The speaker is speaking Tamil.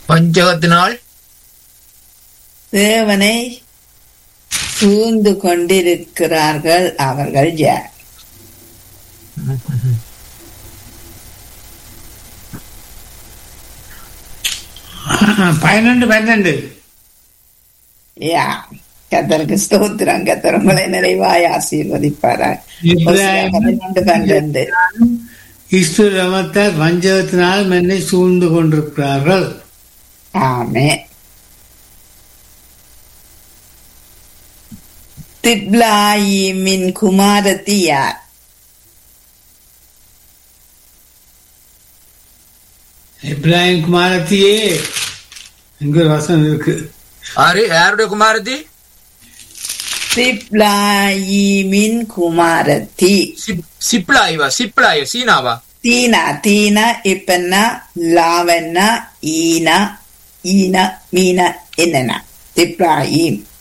பஞ்சகத்தினால் தேவனை சூழ்ந்து கொண்டிருக்கிறார்கள் அவர்கள் யார் பன்னெண்டு பன்னெண்டு யா கத்தருக்கு ஸ்தோத்திரம் கத்தர் உங்களை நிறைவாய் ஆசீர்வதிப்பாரா இப்ராஹிம் பதினொன்று பன்னெண்டு இஸ்துரமத்தார் பஞ்சகத்தினால் என்னை சூழ்ந்து கொண்டிருக்கிறார்கள் ஆமே திப்லாயிமின் குமாரத்தி யார் இப்ராஹிம் குமாரத்தியே எங்க ஒரு வசனம் இருக்கு ஆறு யாருடைய குமாரத்தி திப்லாயிமின் குமாரத்தி சிப்- சிப்லாயிவா சிப்லாய சீனாவா தீனா தீனா இப்பன்னா லாவன்னா ஈனா ஈனா மீனா என்னன்னா திப்லாயிம்